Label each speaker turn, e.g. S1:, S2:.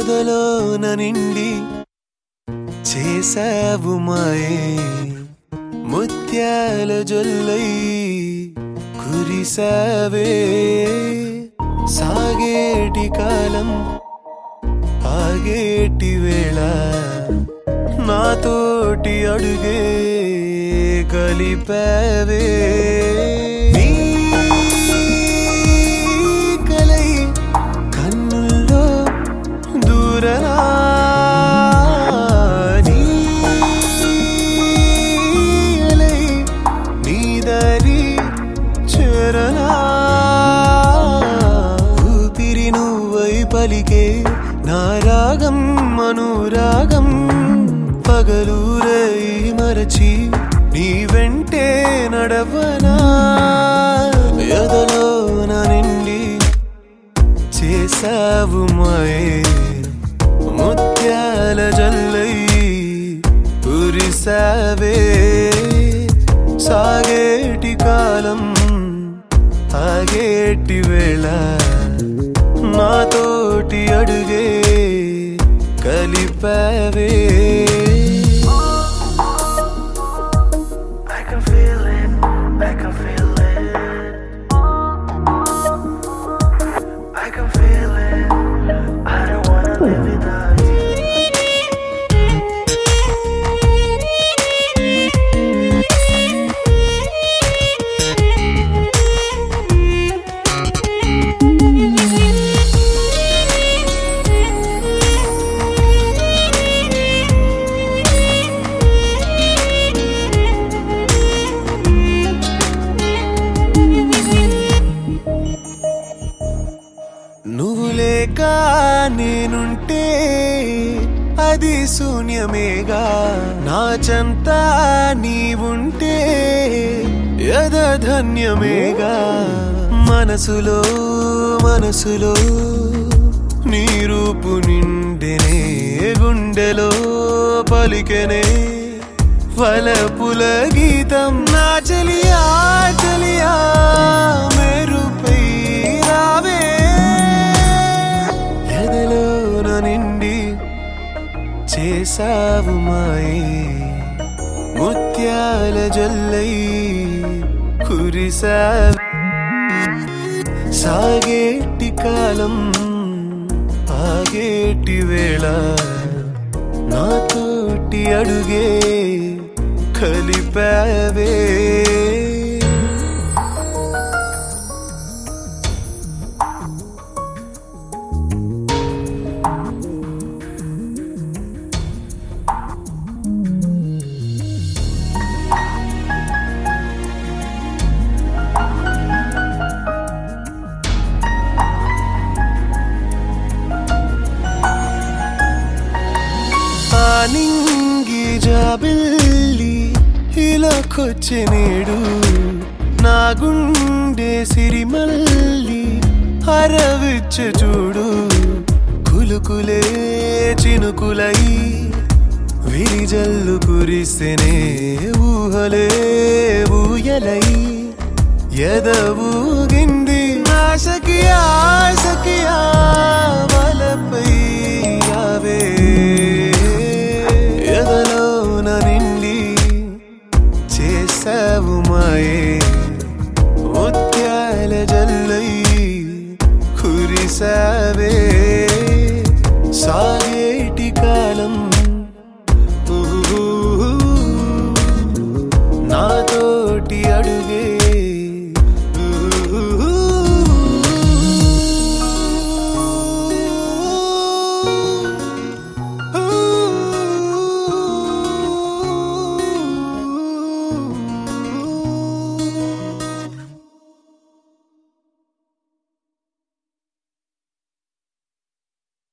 S1: ఎదలోన నిండి చేసావు మాయే ముత్యాల జొల్లై కురిసావే సాగేటి కాలం ఆగేటి వేళ నాతోటి అడుగే కలిపావే నీ కలై కన్నుల్లో దూరనా నీ అలై నీ దారి చేరనా ఊపిరి నువ్వై పలికే నా రాగం అనురాగం పగలూరై మరచి నీ వెంటే నడవనా ఎదలో నా నిండి చేసావు మాయే ముత్యాల జల్లై కురిసావే సాగేటి కాలం ఆగేటి వేళ నాతోటి అడుగే కలిపావే
S2: I can feel it, I can feel it. I can feel it. I don't wanna live without you.
S1: నువ్వు లేక నేనుంటే అది శూన్యమేగా నా చెంత నీవుంటే యద ధన్యమేగా మనసులో మనసులో నీ రూపు నిండెనే గుండెలో పలికెనే వలపుల గీతం నా చలియా చలియా మెరుపై రావే ఎదలోన నిండి చేసావు మాయే ముత్యాల జల్లై కురిసావే సాగేటి కాలం ఆగేటి వేళ నాతోటి అడుగే కలిపావే ఆ నింగి జాబిల్లి ఇలాకొచ్చే నేడు నా గుండె సిరిమల్లి హరవిచ్చ చూడు కులుకులే చినుకులై విరిజల్లు కురిసెనే ఊహలే ఊయలై ఎదవూగింది ఆశకి ఆశకి ఆవలపై అవే ఎదలోన నిండి చేసావు మాయే ముత్యాల జల్లై కురిసావే సాగేటి కాలం ఊ, నాతోటి అడుగే